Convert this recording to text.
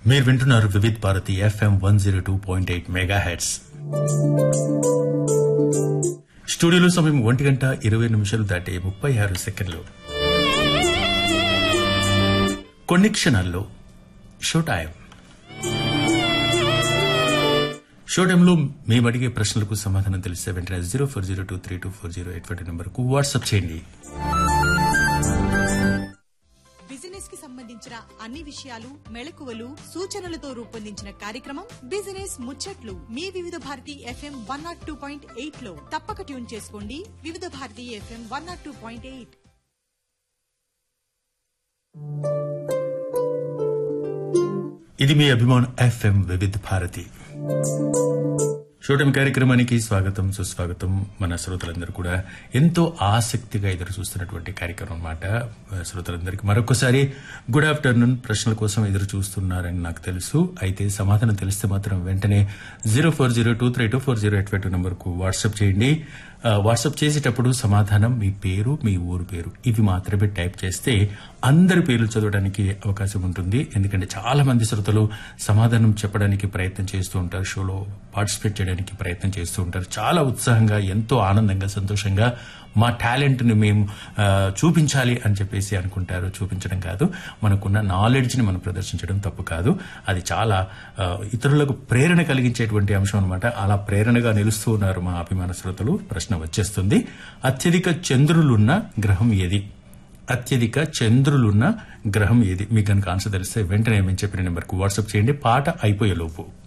మీరు వింటున్నారు Vividh Bharati FM one zero two point eight megahertz స్టూడియోలో సమయం ఒంటి గంట ఇరవై నిమిషాలు దాటి ముప్పై ఆరు సెకండ్లు కొన్ని క్షణాల్లో షో టైం షో టైంలో మేము అడిగే ప్రశ్నలకు సమాధానం తెలిస్తే వెంటనే zero four zero two three two four zero eight five నెంబర్కు వాట్సాప్ చేయండి బిజినెస్ కి సంబంధించిన అన్ని విషయాలు మెళకువలు సూచనలతో రూపొందించిన కార్యక్రమం బిజినెస్ ముచ్చట్లు మీ Vividh Bharati FM one naught two point eight లో తప్పక ట్యూన్ చేసుకోండి Vividh Bharati FM one naught two point eight ఇది మీ అభిమాన్ ఎఫ్ఎం వివిధ్ భారతి షూటం కార్యక్రమానికి స్వాగతం సుస్వాగతం మన శ్రోతలందరూ కూడా ఎంతో ఆసక్తిగా ఎదురు చూస్తున్నటువంటి కార్యక్రమం అన్నమాట శ్రోతలందరికీ మరొకసారి గుడ్ ఆఫ్టర్నూన్ ప్రశ్నల కోసం ఎదురు చూస్తున్నారని నాకు తెలుసు అయితే సమాధానం తెలిస్తే మాత్రం వెంటనే zero four zero two three two four zero eight five two నంబర్కు వాట్సాప్ చేయండి ఆ, వాట్సాప్ చేసేటప్పుడు సమాధానం మీ పేరు మీ ఊరు పేరు ఇవి మాత్రమే టైప్ చేస్తే అందరి పేర్లు చదవడానికి అవకాశం ఉంటుంది ఎందుకంటే చాలా మంది శ్రోతలు సమాధానం చెప్పడానికి ప్రయత్నం చేస్తూ ఉంటారు షోలో పార్టిసిపేట్ చేయడానికి ప్రయత్నం చేస్తూ ఉంటారు చాలా ఉత్సాహంగా ఎంతో ఆనందంగా సంతోషంగా మా టాలెంట్ ని మేము ఆ, చూపించాలి అని చెప్పేసి అనుకుంటారు చూపించడం కాదు మనకున్న నాలెడ్జ్ ని మనం ప్రదర్శించడం తప్పు కాదు అది చాలా ఆ, ఇతరులకు ప్రేరణ కలిగించేటువంటి అంశం అనమాట అలా ప్రేరణగా నిలుస్తూ ఉన్నారు మా అభిమాన శ్రోతలు ప్రశ్న వచ్చేస్తుంది అత్యధిక చంద్రులున్న గ్రహం ఏది అత్యధిక చంద్రులున్న గ్రహం ఏది మీకు కనుక ఆన్సర్ తెలిస్తే వెంటనే మేము చెప్పిన నెంబర్కు వాట్సాప్ చేయండి పాట అయిపోయే లోపు